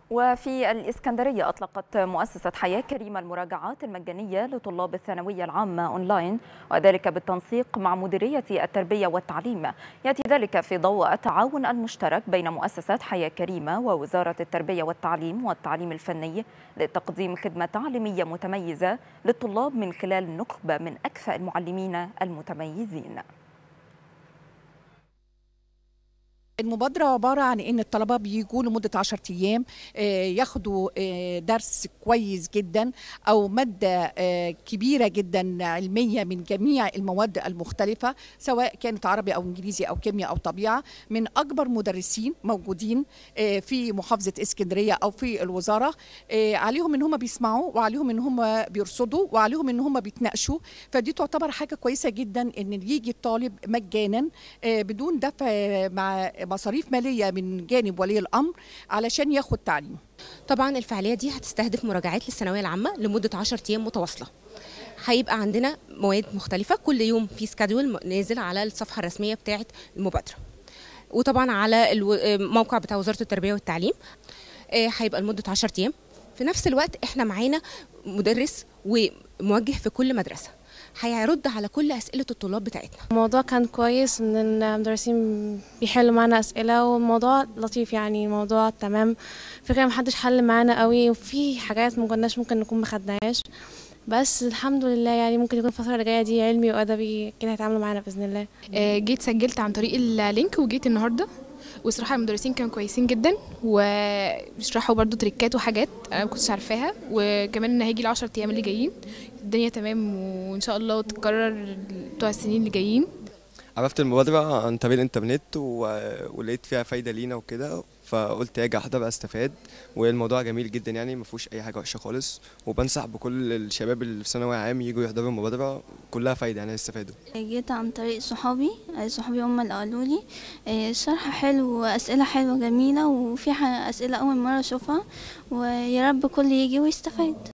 وفي الإسكندرية أطلقت مؤسسة حياة كريمة المراجعات المجانية لطلاب الثانوية العامة أونلاين وذلك بالتنسيق مع مديرية التربية والتعليم يأتي ذلك في ضوء التعاون المشترك بين مؤسسات حياة كريمة ووزارة التربية والتعليم والتعليم الفني لتقديم خدمة تعليمية متميزة للطلاب من خلال نخبة من أكفأ المعلمين المتميزين المبادرة عبارة عن إن الطلبة بيجوا لمدة 10 أيام ياخدوا درس كويس جدا أو مادة كبيرة جدا علمية من جميع المواد المختلفة سواء كانت عربي أو إنجليزي أو كيمياء أو طبيعة من أكبر مدرسين موجودين في محافظة اسكندرية أو في الوزارة عليهم إن هم بيسمعوا وعليهم إن هم بيرصدوا وعليهم إن هم بيتناقشوا فدي تعتبر حاجة كويسة جدا إن يجي الطالب مجانا بدون دفع مع مصاريف ماليه من جانب ولي الامر علشان ياخد تعليم طبعا الفعاليه دي هتستهدف مراجعات للثانويه العامه لمده 10 ايام متواصله هيبقى عندنا مواد مختلفه كل يوم في سكادول نازل على الصفحه الرسميه بتاعه المبادره وطبعا على الموقع بتاع وزاره التربيه والتعليم هيبقى لمده 10 ايام في نفس الوقت احنا معانا مدرس وموجه في كل مدرسه هيرد على كل اسئله الطلاب بتاعتنا الموضوع كان كويس ان المدرسين بيحلوا معانا اسئله والموضوع لطيف يعني الموضوع تمام فكره محدش حل معانا قوي وفي حاجات ما كناش ممكن نكون ما خدناهاش بس الحمد لله يعني ممكن يكون الفتره اللي جايه دي علمي وادبي كده هيتعاملوا معانا باذن الله جيت سجلت عن طريق اللينك وجيت النهارده وصراحة المدرسين كانوا كويسين جدا وبيشرحوا برضو تريكات وحاجات انا ما كنتش عارفاها وكمان ان هيجي العشر ايام اللي جايين الدنيا تمام وان شاء الله تتكرر بتوع السنين اللي جايين عرفت المبادرة عن طريق الانترنت و... ولقيت فيها فايدة لينا وكده فقلت اجي احضر استفاد والموضوع جميل جدا يعني ما فيهوش اي حاجه وحشه خالص وبنصح بكل الشباب اللي في ثانوي عام يجوا يحضروا المبادره كلها فايده يعني يستفادوا جيت عن طريق صحابي صحابي هم اللي قالوا لي الشرح حلو واسئله حلوه جميله وفي اسئله اول مره اشوفها ويا رب كل يجي ويستفاد